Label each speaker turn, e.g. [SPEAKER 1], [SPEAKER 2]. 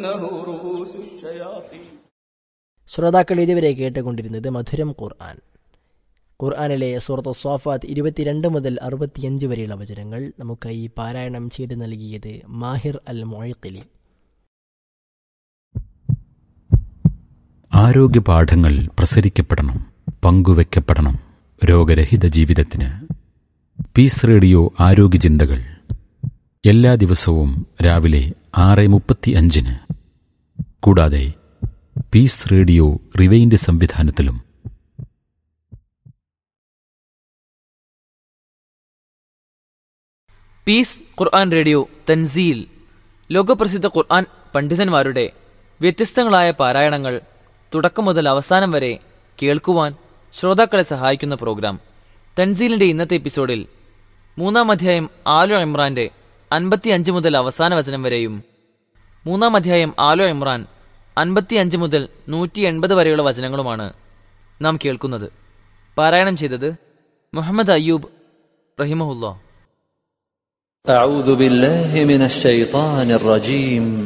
[SPEAKER 1] كأنه رؤوس الشياطين
[SPEAKER 2] ശ്രോതാക്കൾ ഇതുവരെ കേട്ടുകൊണ്ടിരുന്നത് മധുരം ഖുർആൻ ഖുർആനിലെ സൂറത്ത് സ്വാഫാത്ത് ഇരുപത്തിരണ്ട് മുതൽ അറുപത്തിയഞ്ച് വരെയുള്ള വചനങ്ങൾ നമുക്കായി പാരായണം ചെയ്ത് നൽകിയത് മാഹിർ അൽ മൊഴക്കിലി
[SPEAKER 3] ആരോഗ്യ പാഠങ്ങൾ പ്രസരിക്കപ്പെടണം പങ്കുവെക്കപ്പെടണം രോഗരഹിത ജീവിതത്തിന് പീസ് റേഡിയോ ആരോഗ്യ ചിന്തകൾ എല്ലാ ദിവസവും രാവിലെ ആറ് മുപ്പത്തി അഞ്ചിന് കൂടാതെ പീസ് റേഡിയോ റിവൈൻഡ് സംവിധാനത്തിലും
[SPEAKER 4] പീസ് ഖുർആൻ റേഡിയോ തൻസീൽ ലോകപ്രസിദ്ധ ഖുർആൻ പണ്ഡിതന്മാരുടെ വ്യത്യസ്തങ്ങളായ പാരായണങ്ങൾ തുടക്കം മുതൽ അവസാനം വരെ കേൾക്കുവാൻ ശ്രോതാക്കളെ സഹായിക്കുന്ന പ്രോഗ്രാം തൻസീലിന്റെ ഇന്നത്തെ എപ്പിസോഡിൽ മൂന്നാം അധ്യായം ആലോ ഇമ്രാന്റെ അൻപത്തി അഞ്ച് മുതൽ അവസാന വചനം വരെയും മൂന്നാം അധ്യായം ആലോ ഇമ്രാൻ അൻപത്തി അഞ്ച് മുതൽ നൂറ്റി എൺപത് വരെയുള്ള വചനങ്ങളുമാണ് നാം കേൾക്കുന്നത് പാരായണം ചെയ്തത് മുഹമ്മദ് അയ്യൂബ് റഹിമഹുല്ലാ
[SPEAKER 5] أعوذ بالله من الشيطان الرجيم